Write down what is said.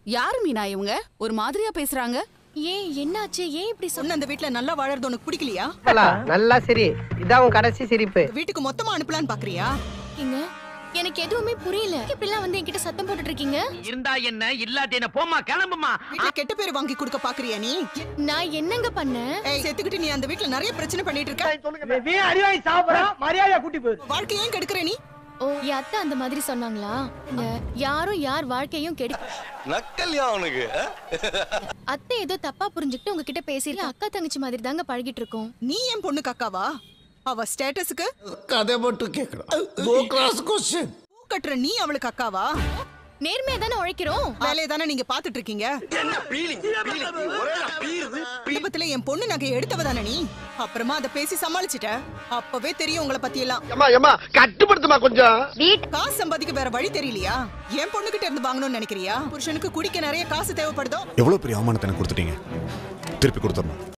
யாரு மீனா இவங்க ஒரு மாதிரியா பேசுறாங்க ஏன் என்னாச்சு ஏன் இப்படி சொன்ன சொன்ன அந்த வீட்ல நல்லா வாழறது உனக்கு பிடிக்கலையா நல்லா சரி இதான் உன் கடைசி சிரிப்பு வீட்டுக்கு மொத்தமா அனுப்பலான்னு பாக்குறியா இருக்கீங்க எனக்கு எதுவுமே புரியல இப்படிலாம் வந்து என்கிட்ட சத்தம் போட்டுட்டு இருக்கீங்க இருந்தா என்ன இல்லாட்டி என்ன போமா கிளம்புமா வீட்ல கெட்ட பேர் வாங்கி கொடுக்க பாக்குறியா நீ நான் என்னங்க பண்ணேன் ஏய் செத்துக்கிட்டு நீ அந்த வீட்ல நிறைய பிரச்சனை பண்ணிட்டு இருக்க அறிவாய் சாப்பிடறான் மரியாதையா கூட்டி போயிரு வாழ்க்கை ஏன் கெடுக்கிற நீ ஓ என் அத்தை அந்த மாதிரி சொன்னாங்களா இங்க யாரும் யார் வாழ்க்கையும் கெடு நக்கல்யா அவனுக்கு அத்தை ஏதோ தப்பா புரிஞ்சுக்கிட்டு உங்ககிட்ட பேசிருக்க அக்கா தங்கச்சி மாதிரி தாங்க பழகிட்டு இருக்கோம் நீ என் பொண்ணு கக்காவா அவ ஸ்டேட்டஸுக்கு கதை மட்டும் கேட்கணும் கோ கிளாஸ் கொஸ்டின் பூ கட்டுற நீ அவளுக்கு அக்காவா நேர்மையா தானே உழைக்கிறோம் வேலையை தானே நீங்க பாத்துட்டு இருக்கீங்க குடும்பத்துல என் பொண்ணு நகை எடுத்தவ தானே நீ அப்புறமா அதை பேசி சமாளிச்சிட்ட அப்பவே தெரியும் உங்களை பத்தி எல்லாம் ஏமா ஏமா கட்டுப்படுத்துமா கொஞ்சம் காசு சம்பாதிக்க வேற வழி தெரியலையா என் பொண்ணு கிட்ட இருந்து வாங்கணும்னு நினைக்கிறியா புருஷனுக்கு குடிக்க நிறைய காசு தேவைப்படுதோ எவ்வளவு பெரிய அவமானத்தை எனக்கு கொடுத்துட்டீங்க திருப்பி கொடுத்துடணும்